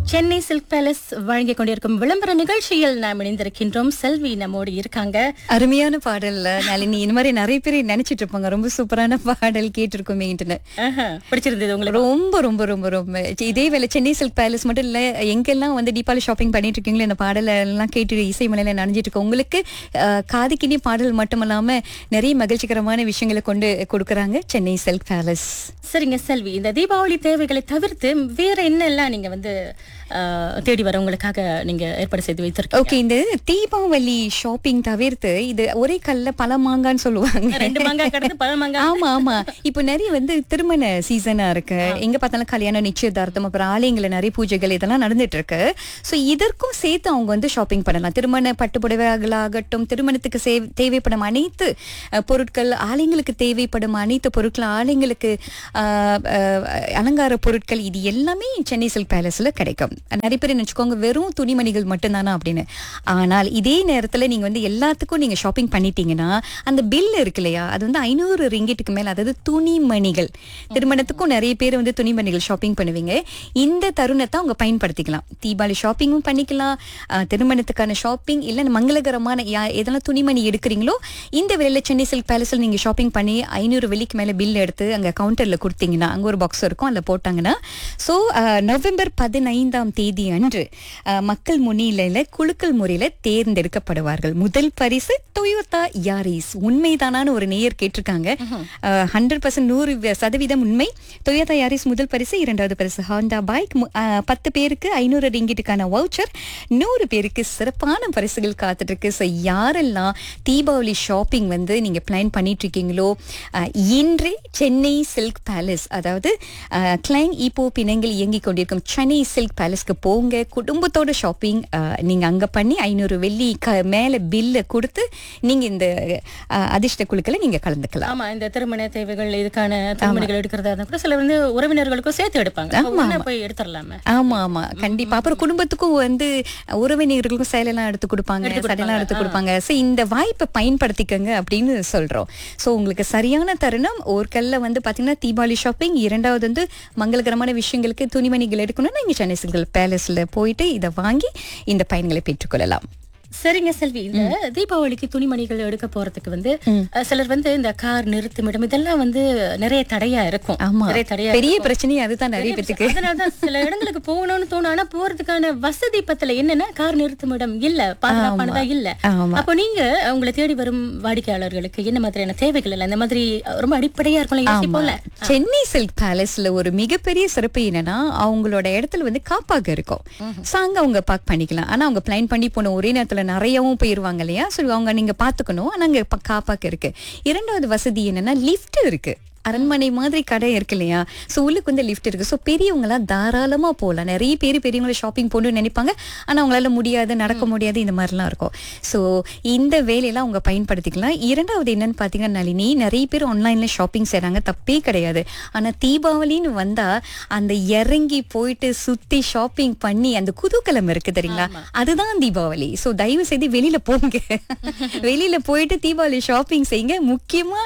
Chennai silk palace வழங்கிக் கொண்டிருக்கும் விளம்பர நிகழ்ச்சியில் நாம் இணைந்திருக்கின்றோம் செல்வி நம்மோடு இருக்காங்க அருமையான பாடல்ல நளினி இந்த மாதிரி நிறைய பேர் நினைச்சிட்டு இருப்பாங்க ரொம்ப சூப்பரான பாடல் கேட்டிருக்கோமே ஆஹா, பிடிச்சிருந்தது உங்களுக்கு ரொம்ப ரொம்ப ரொம்ப ரொம்ப இதே வேலை சென்னை சில்க் பேலஸ் மட்டும் இல்ல எங்கெல்லாம் வந்து தீபாவளி ஷாப்பிங் பண்ணிட்டு இருக்கீங்களோ இந்த பாடல எல்லாம் கேட்டு இசை மலையில நனைஞ்சிட்டு இருக்கோம் உங்களுக்கு அஹ், காதுக்கினி பாடல் மட்டும் இல்லாம நிறைய மகிழ்ச்சிகரமான விஷயங்களை கொண்டு கொடுக்கறாங்க சென்னை சில்க் பேலஸ் சரிங்க செல்வி இந்த தீபாவளி தேவைகளை தவிர்த்து வேற என்னெல்லாம் நீங்க வந்து ஆஹ், தேடி வரவங்களுக்காக நீங்க ஏற்பாடு செய்து வைத்திருக்கீங்க ஓகே இந்த தீபாவளி ஷாப்பிங் தவிர்த்து இது ஒரே கல்ல பல மாங்கான்னு சொல்லுவாங்க ரெண்டு மாங்காய் கடந்து பழ மாங்காய் ஆமா ஆமா இப்போ நிறைய வந்து திருமண சீசனா இருக்கு எங்க பார்த்தாலும் கல்யாணம் நிச்சயதார்த்தம் அப்புறம் ஆலயங்கள நிறைய பூஜைகள் இதெல்லாம் நடந்துட்டு இருக்கு சோ இதற்கும் சேர்த்து அவங்க வந்து ஷாப்பிங் பண்ணலாம் திருமண பட்டுப்புடவைகளாகட்டும் திருமணத்துக்கு சே- தேவைப்படும் அனைத்து அஹ், பொருட்கள் ஆலயங்களுக்கு தேவைப்படும் அனைத்து பொருட்கள் ஆலயங்களுக்கு அஹ், அஹ், அலங்கார பொருட்கள் இது எல்லாமே சென்னை சில்க் பேலஸ்ல கிடைக்கும் நிறைய பேர் நினைச்சுக்கோங்க வெறும் துணிமணிகள் மட்டும்தானா அப்படின்னு ஆனால் இதே நேரத்துல நீங்க வந்து எல்லாத்துக்கும் நீங்க ஷாப்பிங் பண்ணிட்டீங்கன்னா அந்த பில் இருக்கு இல்லையா அது வந்து ஐநூறு ரிங்கிட்டுக்கு மேல அதாவது துணிமணிகள் திருமணத்துக்கும் நிறைய பேர் வந்து துணிமணிகள் ஷாப்பிங் பண்ணுவீங்க இந்த தருணத்தை அவங்க பயன்படுத்திக்கலாம் தீபாவளி ஷாப்பிங்கும் பண்ணிக்கலாம் ஆஹ், திருமணத்துக்கான ஷாப்பிங் இல்ல மங்களகரமான யா- எதெல்லாம் துணிமணி எடுக்கிறீங்களோ இந்த வேலையில சென்னை சில்க் பேலஸ்ல நீங்க ஷாப்பிங் பண்ணி ஐநூறு வெள்ளிக்கு மேல பில் எடுத்து அங்க கவுண்டர்ல கொடுத்தீங்கன்னா அங்க ஒரு பாக்ஸ் இருக்கும் அதுல போட்டாங்கன்னா சோ நவம்பர் பதினைந்தாம் தேதி அன்று ஆஹ், மக்கள் முன்னிலையில குலுக்கல் முறையில தேர்ந்தெடுக்கப்படுவார்கள் முதல் பரிசு டொயோட்டா யாரிஸ் உண்மைதானான்னு ஒரு நேயர் கேட்டிருக்காங்க ஹண்ட்ரட் பர்சன்ட் நூறு வ- சதவீதம் உண்மை டொயோட்டா யாரிஸ் முதல் பரிசு இரண்டாவது பரிசு ஹாண்டா பைக் மு- ஆஹ், பத்து பேருக்கு ஐநூறு ரிங்கிட்டுக்கான வவுச்சர் நூறு பேருக்கு சிறப்பான பரிசுகள் காத்துட்டு இருக்கு ஸோ யாரெல்லாம் தீபாவளி ஷாப்பிங் வந்து நீங்க பிளான் பண்ணிட்டு இருக்கீங்களோ ஆஹ், இன்றே சென்னை சில்க் பேலஸ் அதாவது கிளைங் இப்போ பிணைங்கள் இயங்கிக் கொண்டிருக்கும் சென்னை சில்க் பேலஸ்க்கு போங்க குடும்பத்தோட ஷாப்பிங் நீங்க அங்க பண்ணி ஐநூறு வெள்ளி க மேல பில்ல கொடுத்து நீங்க இந்த ஆஹ், அதிர்ஷ்ட குழுக்களை நீங்க கலந்துக்கலாம் ஆமா இந்த திருமண தேவைகள் இதுக்கான துணிமணிகள் எடுக்கிறதா இருந்தா கூட சிலர் வந்து உறவினர்களுக்கும் சேர்த்து எடுப்பாங்க அப்ப ஒண்ணா போய் எடுத்துடலாமே ஆமா ஆமா கண்டிப்பா அப்புறம் குடும்பத்துக்கும் வந்து உறவினர்களுக்கும் சேலையெல்லாம் எடுத்து கொடுப்பாங்க சடையெல்லாம் எடுத்து கொடுப்பாங்க சோ இந்த வாய்ப்பை பயன்படுத்திக்கங்க அப்படின்னு சொல்றோம் சோ உங்களுக்கு சரியான தருணம் ஒரு கல்ல வந்து பாத்தீங்கன்னா தீபாவளி ஷாப்பிங் இரண்டாவது வந்து மங்களகரமான விஷயங்களுக்கு துணிமணிகள் எடுக்கணும்னா இங்க சென்னை சிங்கிள் பேலஸ்ல போயிட்டு இதை வாங்கி இந்த பயன்களை பெற்றுக்கொள்ளலாம் சரிங்க செல்வி இந்த தீபாவளிக்கு துணிமணிகள் எடுக்க போறதுக்கு வந்து அஹ், சிலர் வந்து இந்த கார் நிறுத்துமிடம் இதெல்லாம் வந்து நிறைய தடையா இருக்கும் ஆமா நிறைய தடையா பெரிய பிரச்சனையே அதுதான் நிறைய பேத்துக்கு அதனாலதான் சில இடங்களுக்கு போகணும்னு தோணும் ஆனா போறதுக்கான வசதி பத்தல என்னன்னா கார் நிறுத்துமிடம் இல்ல பாதுகாப்பானதா இல்ல ஆமா அப்போ நீங்க உங்களை தேடி வரும் வாடிக்கையாளர்களுக்கு என்ன மாதிரியான தேவைகள் இல்ல இந்த மாதிரி ரொம்ப அடிப்படையா இருக்கும்ல யோசிப்போம்ல சென்னை சில்க் பேலஸ்ல ஒரு மிகப்பெரிய சிறப்பு என்னன்னா அவங்களோட இடத்துல வந்து காப்பாக இருக்கும் So, அங்க அவங்க பார்க் பண்ணிக்கலாம் ஆனா அவங்க பிளான் பண்ணி போன ஒரே நேரத்துல நிறையவும் போயிருவாங்க இல்லையா ஸோ அவங்க நீங்க பாத்துக்கணும் ஆனா அங்க ப- காப்பாக்கு இருக்கு இரண்டாவது வசதி என்னன்னா லிஃப்ட் இருக்கு அரண்மனை மாதிரி கடை இருக்கு இல்லையா ஸோ உள்ளுக்கு வந்து லிஃப்ட் இருக்கு ஸோ பெரியவங்களாம் தாராளமா போகலாம் நிறைய பேர் பெரியவங்களை ஷாப்பிங் போகணும்னு நினைப்பாங்க ஆனா அவங்களால முடியாது நடக்க முடியாது இந்த மாதிரிலாம் இருக்கும் ஸோ இந்த வேலையெல்லாம் அவங்க பயன்படுத்திக்கலாம் இரண்டாவது என்னன்னு பார்த்தீங்கன்னா நளினி நிறைய பேர் ஆன்லைன்ல ஷாப்பிங் செய்றாங்க தப்பே கிடையாது ஆனா தீபாவளின்னு வந்தா அந்த இறங்கி போயிட்டு சுத்தி ஷாப்பிங் பண்ணி அந்த குதூகலம் இருக்கு தெரியுங்களா அதுதான் தீபாவளி ஸோ தயவு செய்து வெளியில போங்க வெளியில போயிட்டு தீபாவளி ஷாப்பிங் செய்யுங்க முக்கியமா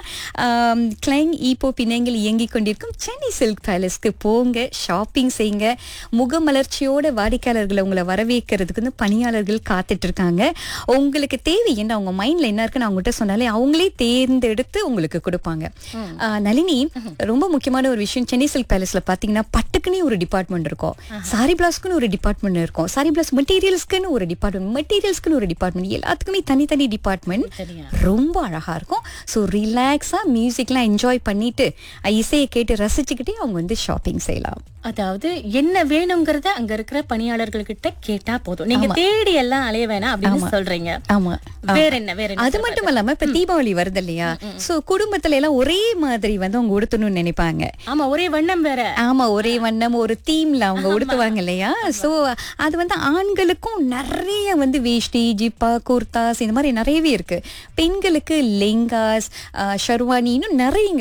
கிளைங் ஈப்போ பிணைங்கள் இயங்கிக் கொண்டிருக்கும் சென்னை சில்க் பேலஸ்க்கு போங்க ஷாப்பிங் செய்யுங்க முகமலர்ச்சியோட வாடிக்கையாளர்களை உங்களை வரவேற்கிறதுக்கு வந்து பணியாளர்கள் காத்துட்டு இருக்காங்க உங்களுக்கு தேவை என்ன அவங்க மைண்ட்ல என்ன இருக்குன்னு அவங்ககிட்ட சொன்னாலே அவங்களே தேர்ந்தெடுத்து உங்களுக்கு கொடுப்பாங்க ஆஹ், நளினி ரொம்ப முக்கியமான ஒரு விஷயம் சென்னை சில்க் பேலஸ்ல பாத்தீங்கன்னா பட்டுக்குன்னே ஒரு டிபார்ட்மெண்ட் இருக்கும் சாரி பிளாஸ்க்குன்னு ஒரு டிபார்ட்மெண்ட் இருக்கும் சாரி பிளாஸ் மெட்டீரியல்ஸ்க்குன்னு ஒரு டிபார்ட்மெண்ட் மெட்டீரியல்ஸ்க்குன்னு ஒரு டிபார்ட்மெண்ட் எல்லாத்துக்குமே தனித்தனி டிபார்ட்மெண்ட் சரியா ரொம்ப அழகா இருக்கும் ஸோ ரிலாக்ஸா மியூசிக்லாம் என்ஜாய் பண்ணிட்டு அஹ், இசையை கேட்டு ரசிச்சுக்கிட்டே அவங்க வந்து ஷாப்பிங் செய்யலாம் அதாவது என்ன வேணுங்கிறத அங்க இருக்கிற பணியாளர்கள் கிட்ட கேட்டா போதும் நீங்க தேடி எல்லாம் அலைய வேணாம் அப்படின்னு சொல்றீங்க ஆமா வேற என்ன வேற என்ன அது மட்டும் இல்லாம இப்ப தீபாவளி வருது இல்லையா சோ குடும்பத்துல எல்லாம் ஒரே மாதிரி வந்து அவங்க உடுத்தணும்னு நினைப்பாங்க ஆமா ஒரே வண்ணம் வேற ஆமா ஒரே வண்ணம் ஒரு தீம்ல அவங்க உடுத்துவாங்க இல்லையா சோ அது வந்து ஆண்களுக்கும் நிறைய வந்து வேஷ்டி ஜிப்பா குர்தாஸ் இந்த மாதிரி நிறையவே இருக்கு பெண்களுக்கு லெங்காஸ் ஷர்வானி இன்னும் நிறையங்க அது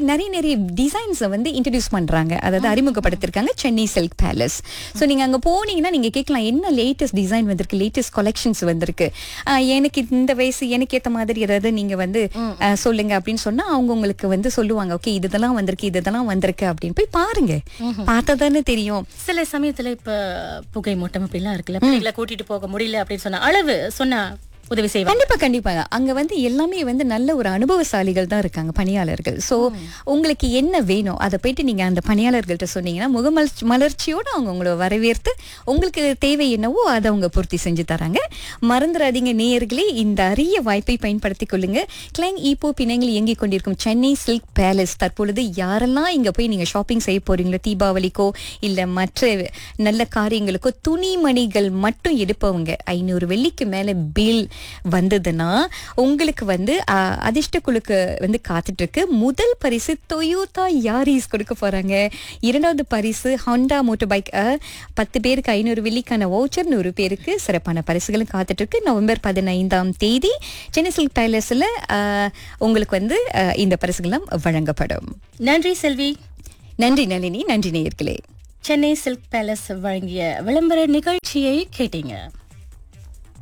நிறைய நிறைய டிசைன்ஸ் வந்து இன்ட்ரடியூஸ் பண்றாங்க அதாவது அறிமுகப்படுத்திருக்காங்க சென்னை சில்க் பேலஸ் ஸோ நீங்க அங்க போனீங்கன்னா நீங்க கேட்கலாம் என்ன லேட்டஸ்ட் டிசைன் வந்திருக்கு லேட்டஸ்ட் கலெக்ஷன்ஸ் வந்திருக்கு ஆஹ் எனக்கு இந்த வயசு எனக்கு ஏத்த மாதிரி ஏதாவது நீங்க வந்து ஆஹ் சொல்லுங்க அப்படின்னு சொன்னா அவங்க உங்களுக்கு வந்து சொல்லுவாங்க ஓகே இதெல்லாம் வந்திருக்கு இதெல்லாம் வந்திருக்கு அப்படின்னு போய் பாருங்க பார்த்தா தானே தெரியும் சில சமயத்துல இப்ப புகை மூட்டம் அப்படிலாம் இருக்குல்ல பிள்ளைகளை கூட்டிட்டு போக முடியல அப்படின்னு சொன்னா அளவு சொன்னா உதவி செய்வாங்க கண்டிப்பா கண்டிப்பா அங்க வந்து எல்லாமே வந்து நல்ல ஒரு அனுபவசாலிகள் தான் இருக்காங்க பணியாளர்கள் சோ உங்களுக்கு என்ன வேணும் அதை போயிட்டு நீங்க அந்த பணியாளர்கள்ட்ட சொன்னீங்கன்னா முகமலர்ச்சி மலர்ச்சியோட அவங்க உங்களை வரவேற்று உங்களுக்கு தேவை என்னவோ அதை அவங்க பூர்த்தி செஞ்சு தராங்க மறந்துடாதீங்க நேயர்களே இந்த அரிய வாய்ப்பை பயன்படுத்திக் கொள்ளுங்க கிளைங் ஈப்போ பிணைங்கள் இயங்கிக் கொண்டிருக்கும் சென்னை சில்க் பேலஸ் தற்பொழுது யாரெல்லாம் இங்க போய் நீங்க ஷாப்பிங் செய்ய போறீங்களோ தீபாவளிக்கோ இல்ல மற்ற நல்ல காரியங்களுக்கோ துணிமணிகள் மட்டும் எடுப்பவங்க ஐநூறு வெள்ளிக்கு மேல பில் வந்ததுன்னா உங்களுக்கு வந்து அஹ், அதிர்ஷ்ட குழுக்கு வந்து காத்துட்டு இருக்கு முதல் பரிசு டொயோட்டா யாரிஸ் கொடுக்க போறாங்க இரண்டாவது பரிசு ஹாண்டா மோட்டர் பைக் பத்து பேருக்கு ஐநூறு வெள்ளிக்கான வவுச்சர் நூறு பேருக்கு சிறப்பான பரிசுகளும் காத்துட்டு இருக்கு நவம்பர் பதினைந்தாம் தேதி சென்னை சில்க் பேலஸ்ல அஹ், உங்களுக்கு வந்து அஹ், இந்த பரிசுகளும் வழங்கப்படும் நன்றி செல்வி நன்றி நளினி நன்றி நேயர்களே சென்னை சில்க் பேலஸ் வழங்கிய விளம்பர நிகழ்ச்சியை கேட்டீங்க